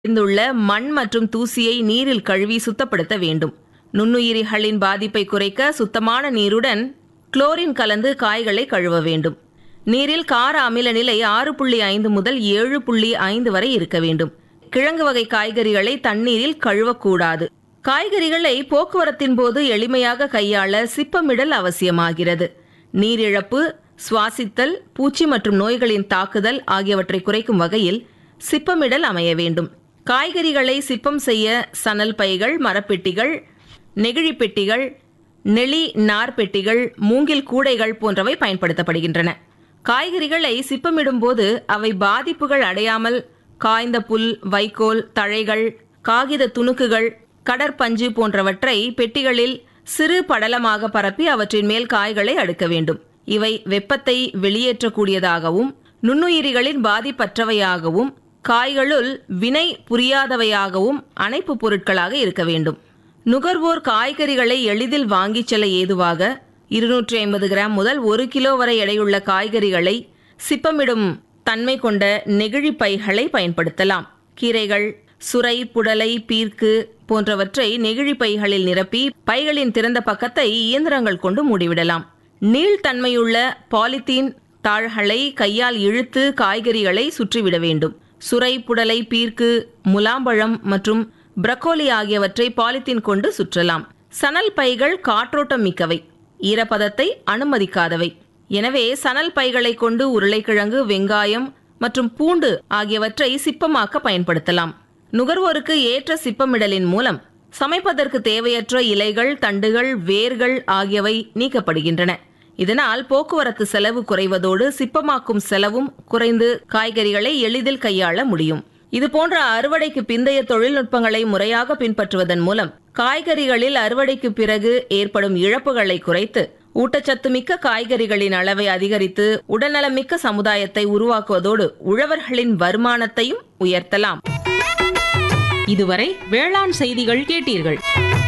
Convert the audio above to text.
இருந்துள்ள மண் மற்றும் தூசியை நீரில் கழுவி சுத்தப்படுத்த வேண்டும் நுண்ணுயிரிகளின் பாதிப்பை குறைக்க சுத்தமான நீருடன் குளோரின் கலந்து காய்களை கழுவ வேண்டும் நீரில் கார அமில நிலை ஆறு புள்ளி ஐந்து முதல் ஏழு புள்ளி ஐந்து வரை இருக்க வேண்டும் கிழங்கு வகை காய்கறிகளை தண்ணீரில் கழுவக்கூடாது காய்கறிகளை போக்குவரத்தின் போது எளிமையாக கையாள சிப்பமிடல் அவசியமாகிறது நீரிழப்பு சுவாசித்தல் பூச்சி மற்றும் நோய்களின் தாக்குதல் ஆகியவற்றை குறைக்கும் வகையில் சிப்பமிடல் அமைய வேண்டும் காய்கறிகளை சிப்பம் செய்ய சணல் பைகள் மரப்பெட்டிகள் நெகிழி பெட்டிகள் நெளி நார் பெட்டிகள் மூங்கில் கூடைகள் போன்றவை பயன்படுத்தப்படுகின்றன காய்கறிகளை சிப்பமிடும்போது அவை பாதிப்புகள் அடையாமல் காய்ந்த புல் வைக்கோல் தழைகள் காகித துணுக்குகள் கடற்பஞ்சு போன்றவற்றை பெட்டிகளில் சிறு படலமாக பரப்பி அவற்றின் மேல் காய்களை அடுக்க வேண்டும் இவை வெப்பத்தை வெளியேற்றக்கூடியதாகவும் நுண்ணுயிரிகளின் பாதிப்பற்றவையாகவும் காய்களுள் வினை புரியாதவையாகவும் அணைப்பு பொருட்களாக இருக்க வேண்டும் நுகர்வோர் காய்கறிகளை எளிதில் வாங்கிச் செல்ல ஏதுவாக இருநூற்றி ஐம்பது கிராம் முதல் ஒரு கிலோ வரை எடையுள்ள காய்கறிகளை சிப்பமிடும் தன்மை கொண்ட நெகிழி பைகளை பயன்படுத்தலாம் கீரைகள் சுரை புடலை பீர்க்கு போன்றவற்றை நெகிழி பைகளில் நிரப்பி பைகளின் திறந்த பக்கத்தை இயந்திரங்கள் கொண்டு மூடிவிடலாம் நீள்தன்மையுள்ள பாலித்தீன் தாள்களை கையால் இழுத்து காய்கறிகளை சுற்றிவிட வேண்டும் சுரை புடலை பீர்க்கு முலாம்பழம் மற்றும் பிரக்கோலி ஆகியவற்றை பாலித்தீன் கொண்டு சுற்றலாம் சணல் பைகள் காற்றோட்டம் மிக்கவை ஈரப்பதத்தை அனுமதிக்காதவை எனவே சணல் பைகளை கொண்டு உருளைக்கிழங்கு வெங்காயம் மற்றும் பூண்டு ஆகியவற்றை சிப்பமாக்க பயன்படுத்தலாம் நுகர்வோருக்கு ஏற்ற சிப்பமிடலின் மூலம் சமைப்பதற்கு தேவையற்ற இலைகள் தண்டுகள் வேர்கள் ஆகியவை நீக்கப்படுகின்றன இதனால் போக்குவரத்து செலவு குறைவதோடு சிப்பமாக்கும் செலவும் குறைந்து காய்கறிகளை எளிதில் கையாள முடியும் இது போன்ற அறுவடைக்கு பிந்தைய தொழில்நுட்பங்களை முறையாக பின்பற்றுவதன் மூலம் காய்கறிகளில் அறுவடைக்கு பிறகு ஏற்படும் இழப்புகளை குறைத்து ஊட்டச்சத்து மிக்க காய்கறிகளின் அளவை அதிகரித்து உடல்நலமிக்க சமுதாயத்தை உருவாக்குவதோடு உழவர்களின் வருமானத்தையும் உயர்த்தலாம் இதுவரை வேளாண் செய்திகள் கேட்டீர்கள்